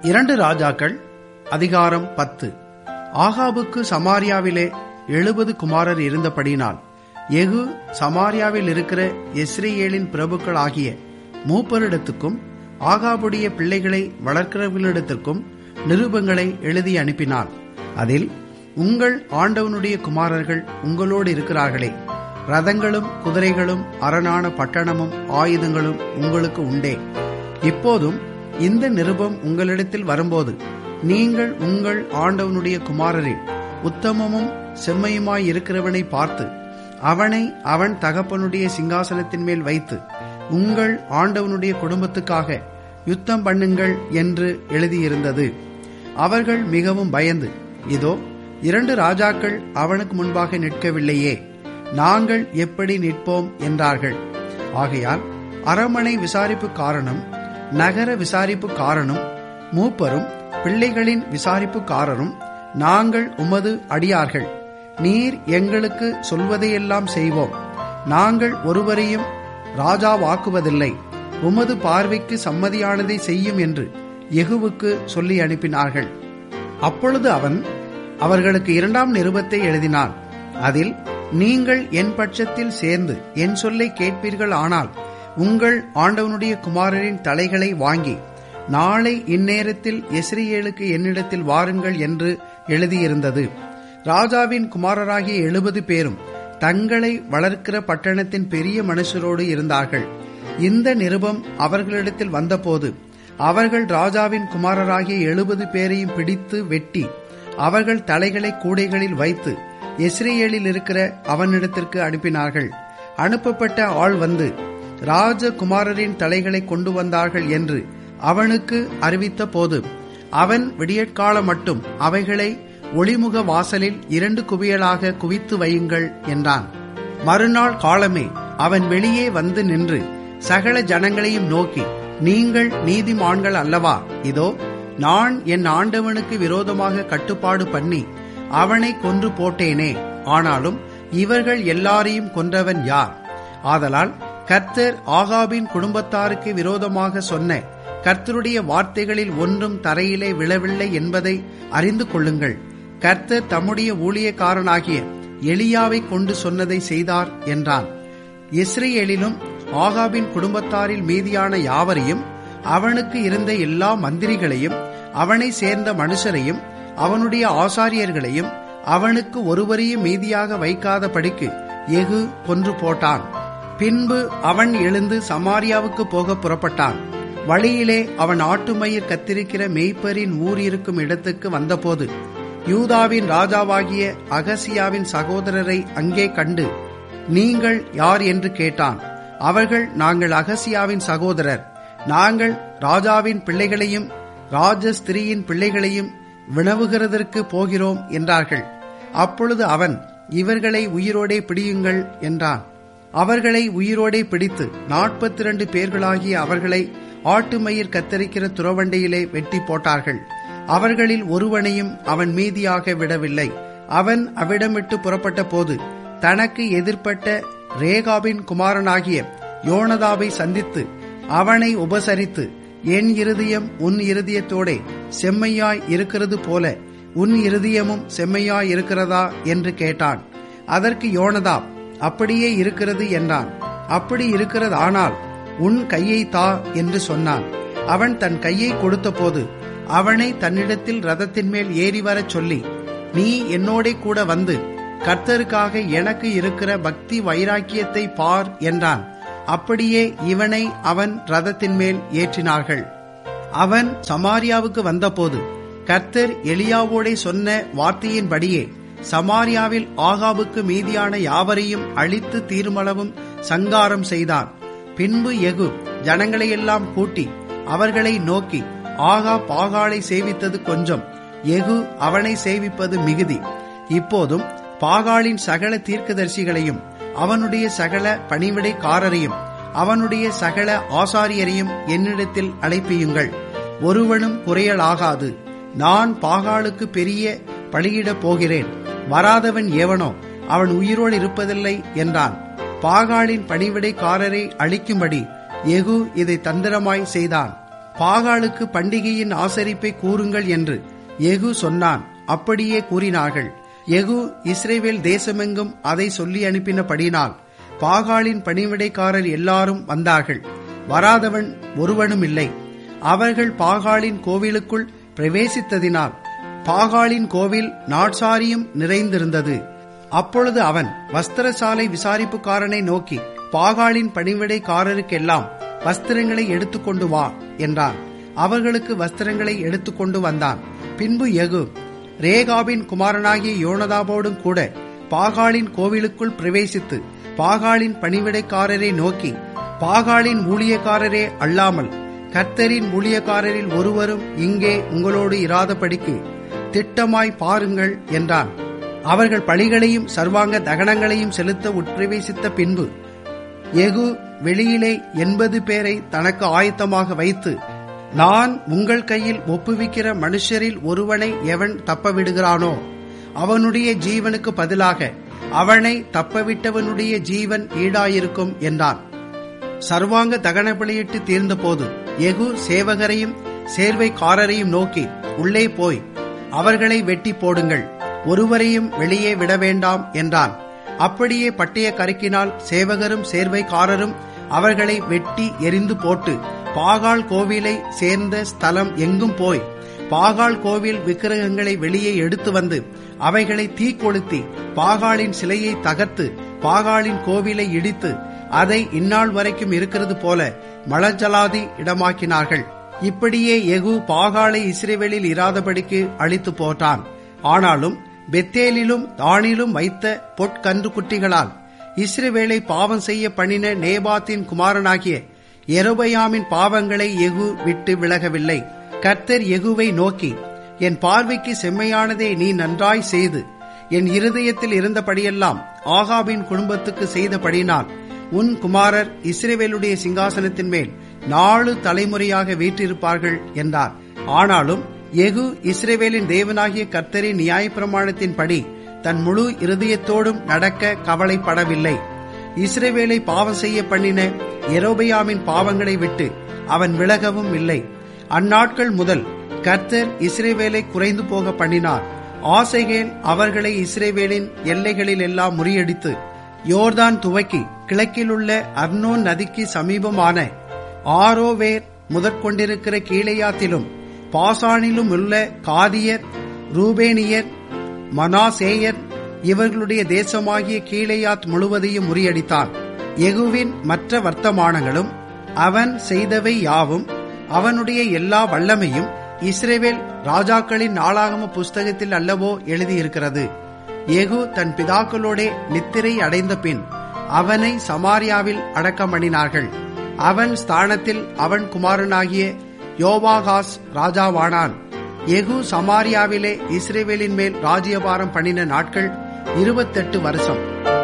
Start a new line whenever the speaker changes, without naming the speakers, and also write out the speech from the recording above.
இரண்டு ராஜாக்கள் அதிகாரம் பத்து ஆகாபுக்கு சமாரியாவிலே எழுபது குமாரர் இருந்தபடினால் எகு சமாரியாவில் இருக்கிற எஸ்ரேலின் பிரபுக்கள் ஆகிய மூப்பரிடத்துக்கும் ஆகாபுடைய பிள்ளைகளை வளர்க்கிறவர்களிடத்திற்கும் நிருபங்களை எழுதி அனுப்பினான் அதில் உங்கள் ஆண்டவனுடைய குமாரர்கள் உங்களோடு இருக்கிறார்களே ரதங்களும் குதிரைகளும் அரணான பட்டணமும் ஆயுதங்களும் உங்களுக்கு உண்டே இப்போதும் இந்த நிருபம் உங்களிடத்தில் வரும்போது நீங்கள் உங்கள் ஆண்டவனுடைய குமாரரில் உத்தமமும் செம்மையுமாய் இருக்கிறவனை பார்த்து அவனை அவன் தகப்பனுடைய சிங்காசனத்தின் மேல் வைத்து உங்கள் ஆண்டவனுடைய குடும்பத்துக்காக யுத்தம் பண்ணுங்கள் என்று எழுதியிருந்தது அவர்கள் மிகவும் பயந்து இதோ இரண்டு ராஜாக்கள் அவனுக்கு முன்பாக நிற்கவில்லையே நாங்கள் எப்படி நிற்போம் என்றார்கள் ஆகையால் அரமனை விசாரிப்பு காரணம் நகர விசாரிப்பு காரனும் மூப்பரும் பிள்ளைகளின் விசாரிப்புக்காரரும் நாங்கள் உமது அடியார்கள் நீர் எங்களுக்கு சொல்வதையெல்லாம் செய்வோம் நாங்கள் ஒருவரையும் ராஜாவாக்குவதில்லை உமது பார்வைக்கு சம்மதியானதை செய்யும் என்று எகுவுக்கு சொல்லி அனுப்பினார்கள் அப்பொழுது அவன் அவர்களுக்கு இரண்டாம் நிருபத்தை எழுதினான் அதில் நீங்கள் என் பட்சத்தில் சேர்ந்து என் சொல்லை கேட்பீர்கள் ஆனால் உங்கள் ஆண்டவனுடைய குமாரரின் தலைகளை வாங்கி நாளை இந்நேரத்தில் எஸ்ரியேலுக்கு என்னிடத்தில் வாருங்கள் என்று எழுதியிருந்தது ராஜாவின் குமாரராகிய எழுபது பேரும் தங்களை வளர்க்கிற பட்டணத்தின் பெரிய மனுஷரோடு இருந்தார்கள் இந்த நிருபம் அவர்களிடத்தில் வந்தபோது அவர்கள் ராஜாவின் குமாரராகிய எழுபது பேரையும் பிடித்து வெட்டி அவர்கள் தலைகளை கூடைகளில் வைத்து எஸ்ரேலில் இருக்கிற அவனிடத்திற்கு அனுப்பினார்கள் அனுப்பப்பட்ட ஆள் வந்து ராஜகுமாரரின் தலைகளை கொண்டு வந்தார்கள் என்று அவனுக்கு அறிவித்த போது அவன் விடியற்கால மட்டும் அவைகளை ஒளிமுக வாசலில் இரண்டு குவியலாக குவித்து வையுங்கள் என்றான் மறுநாள் காலமே அவன் வெளியே வந்து நின்று சகல ஜனங்களையும் நோக்கி நீங்கள் நீதிமான்கள் அல்லவா இதோ நான் என் ஆண்டவனுக்கு விரோதமாக கட்டுப்பாடு பண்ணி அவனை கொன்று போட்டேனே ஆனாலும் இவர்கள் எல்லாரையும் கொன்றவன் யார் ஆதலால் கர்த்தர் ஆகாபின் குடும்பத்தாருக்கு விரோதமாக சொன்ன கர்த்தருடைய வார்த்தைகளில் ஒன்றும் தரையிலே விழவில்லை என்பதை அறிந்து கொள்ளுங்கள் கர்த்தர் தம்முடைய ஊழியக்காரனாகிய எலியாவை கொண்டு சொன்னதை செய்தார் என்றான் இஸ்ரேலிலும் ஆகாபின் குடும்பத்தாரில் மீதியான யாவரையும் அவனுக்கு இருந்த எல்லா மந்திரிகளையும் அவனை சேர்ந்த மனுஷரையும் அவனுடைய ஆசாரியர்களையும் அவனுக்கு ஒருவரையும் மீதியாக வைக்காத படிக்கு எகு கொன்று போட்டான் பின்பு அவன் எழுந்து சமாரியாவுக்கு போக புறப்பட்டான் வழியிலே அவன் ஆட்டுமயிர் கத்திருக்கிற மெய்ப்பரின் ஊர் இருக்கும் இடத்துக்கு வந்தபோது யூதாவின் ராஜாவாகிய அகசியாவின் சகோதரரை அங்கே கண்டு நீங்கள் யார் என்று கேட்டான் அவர்கள் நாங்கள் அகசியாவின் சகோதரர் நாங்கள் ராஜாவின் பிள்ளைகளையும் ராஜஸ்திரியின் பிள்ளைகளையும் வினவுகிறதற்கு போகிறோம் என்றார்கள் அப்பொழுது அவன் இவர்களை உயிரோடே பிடியுங்கள் என்றான் அவர்களை உயிரோடே பிடித்து நாற்பத்தி இரண்டு பேர்களாகிய அவர்களை ஆட்டுமயிர் கத்தரிக்கிற துறவண்டையிலே வெட்டி போட்டார்கள் அவர்களில் ஒருவனையும் அவன் மீதியாக விடவில்லை அவன் அவ்விடமிட்டு புறப்பட்ட போது தனக்கு எதிர்ப்பட்ட ரேகாவின் குமாரனாகிய யோனதாவை சந்தித்து அவனை உபசரித்து என் இருதயம் உன் இருதயத்தோடே செம்மையாய் இருக்கிறது போல உன் இருதயமும் செம்மையாய் இருக்கிறதா என்று கேட்டான் அதற்கு யோனதா அப்படியே இருக்கிறது என்றான் அப்படி இருக்கிறது ஆனால் உன் கையை தா என்று சொன்னான் அவன் தன் கையை கொடுத்தபோது அவனை தன்னிடத்தில் ரதத்தின் மேல் ஏறி வரச் சொல்லி நீ என்னோட கூட வந்து கர்த்தருக்காக எனக்கு இருக்கிற பக்தி வைராக்கியத்தை பார் என்றான் அப்படியே இவனை அவன் ரதத்தின் மேல் ஏற்றினார்கள் அவன் சமாரியாவுக்கு வந்தபோது கர்த்தர் எலியாவோடே சொன்ன வார்த்தையின்படியே சமாரியாவில் ஆகாவுக்கு மீதியான யாவரையும் அழித்து தீர்மளவும் சங்காரம் செய்தான் பின்பு எகு ஜனங்களையெல்லாம் கூட்டி அவர்களை நோக்கி ஆகா பாகாலை சேவித்தது கொஞ்சம் எகு அவனை சேவிப்பது மிகுதி இப்போதும் பாகாலின் சகல தீர்க்கதரிசிகளையும் அவனுடைய சகல பணிவிடைக்காரரையும் அவனுடைய சகல ஆசாரியரையும் என்னிடத்தில் அழைப்பியுங்கள் ஒருவனும் குறையலாகாது நான் பாகாலுக்கு பெரிய பலியிடப் போகிறேன் வராதவன் எவனோ அவன் உயிரோடு இருப்பதில்லை என்றான் பாகாலின் பணிவிடைக்காரரை அழிக்கும்படி எகு இதை தந்திரமாய் செய்தான் பாகாலுக்கு பண்டிகையின் ஆசரிப்பை கூறுங்கள் என்று எகு சொன்னான் அப்படியே கூறினார்கள் எகு இஸ்ரேவேல் தேசமெங்கும் அதை சொல்லி அனுப்பினபடினால் பாகாலின் பணிவிடைக்காரர் எல்லாரும் வந்தார்கள் வராதவன் ஒருவனும் இல்லை அவர்கள் பாகாலின் கோவிலுக்குள் பிரவேசித்ததினால் பாகாலின் கோவில் நாட்சாரியும் நிறைந்திருந்தது அப்பொழுது அவன் வஸ்திரசாலை விசாரிப்புக்காரனை நோக்கி பாகாலின் பணிவிடைக்காரருக்கெல்லாம் வஸ்திரங்களை எடுத்துக்கொண்டு வா என்றான் அவர்களுக்கு வஸ்திரங்களை எடுத்துக்கொண்டு வந்தான் பின்பு எகு ரேகாவின் குமாரனாகிய யோனதாபோடும் கூட பாகாலின் கோவிலுக்குள் பிரவேசித்து பாகாலின் பணிவிடைக்காரரை நோக்கி பாகாலின் ஊழியக்காரரே அல்லாமல் கர்த்தரின் ஊழியக்காரரில் ஒருவரும் இங்கே உங்களோடு இராதபடிக்கு திட்டமாய் பாருங்கள் என்றான் அவர்கள் பலிகளையும் சர்வாங்க தகனங்களையும் செலுத்த உட்பிரவேசித்த பின்பு எகு வெளியிலே எண்பது பேரை தனக்கு ஆயத்தமாக வைத்து நான் உங்கள் கையில் ஒப்புவிக்கிற மனுஷரில் ஒருவனை எவன் தப்பவிடுகிறானோ அவனுடைய ஜீவனுக்கு பதிலாக அவனை தப்பவிட்டவனுடைய ஜீவன் ஈடாயிருக்கும் என்றான் சர்வாங்க தகன பலியிட்டு தீர்ந்தபோது எகு சேவகரையும் சேர்வைக்காரரையும் நோக்கி உள்ளே போய் அவர்களை வெட்டி போடுங்கள் ஒருவரையும் வெளியே விட வேண்டாம் என்றான் அப்படியே பட்டய கருக்கினால் சேவகரும் சேர்வைக்காரரும் அவர்களை வெட்டி எரிந்து போட்டு பாகால் கோவிலை சேர்ந்த ஸ்தலம் எங்கும் போய் பாகால் கோவில் விக்கிரகங்களை வெளியே எடுத்து வந்து அவைகளை தீக்கொளுத்தி பாகாலின் சிலையை தகர்த்து பாகாலின் கோவிலை இடித்து அதை இந்நாள் வரைக்கும் இருக்கிறது போல மலஜலாதி இடமாக்கினார்கள் இப்படியே எகு பாகாலை இஸ்ரேவேலில் இராதபடிக்கு அழித்து போட்டான் ஆனாலும் பெத்தேலிலும் தானிலும் வைத்த பொற்கன்று குட்டிகளால் இஸ்ரேவேலை பாவம் செய்ய பண்ணின நேபாத்தின் குமாரனாகிய எரோபயாமின் பாவங்களை எகு விட்டு விலகவில்லை கர்த்தர் எகுவை நோக்கி என் பார்வைக்கு செம்மையானதை நீ நன்றாய் செய்து என் இருதயத்தில் இருந்தபடியெல்லாம் ஆகாபின் குடும்பத்துக்கு செய்தபடினால் உன் குமாரர் இஸ்ரேவேலுடைய சிங்காசனத்தின் மேல் நாலு தலைமுறையாக வீற்றிருப்பார்கள் என்றார் ஆனாலும் எகு இஸ்ரேவேலின் தேவனாகிய கர்த்தரின் நியாயப்பிரமாணத்தின்படி தன் முழு இருதயத்தோடும் நடக்க கவலைப்படவில்லை இஸ்ரேவேலை பாவம் செய்ய பண்ணின எரோபயாமின் பாவங்களை விட்டு அவன் விலகவும் இல்லை அந்நாட்கள் முதல் கர்த்தர் இஸ்ரேவேலை குறைந்து போக பண்ணினார் ஆசைகேல் அவர்களை இஸ்ரேவேலின் எல்லைகளில் எல்லாம் முறியடித்து யோர்தான் துவக்கி கிழக்கிலுள்ள அர்னோன் நதிக்கு சமீபமான ஆரோவேர் முதற்கொண்டிருக்கிற கீழையாத்திலும் பாசானிலும் உள்ள காதியர் ரூபேனியர் மனாசேயர் இவர்களுடைய தேசமாகிய கீழையாத் முழுவதையும் முறியடித்தான் எகுவின் மற்ற வர்த்தமானங்களும் அவன் செய்தவை யாவும் அவனுடைய எல்லா வல்லமையும் இஸ்ரேவேல் ராஜாக்களின் நாளாகம புஸ்தகத்தில் அல்லவோ எழுதியிருக்கிறது எகு தன் பிதாக்களோடே நித்திரை அடைந்த பின் அவனை சமாரியாவில் அடக்கம் பண்ணினார்கள் அவன் ஸ்தானத்தில் அவன் குமாரனாகிய யோவாகாஸ் ராஜாவானான் எகு சமாரியாவிலே இஸ்ரேவேலின் மேல் ராஜ்யபாரம் பண்ணின நாட்கள் இருபத்தெட்டு வருஷம்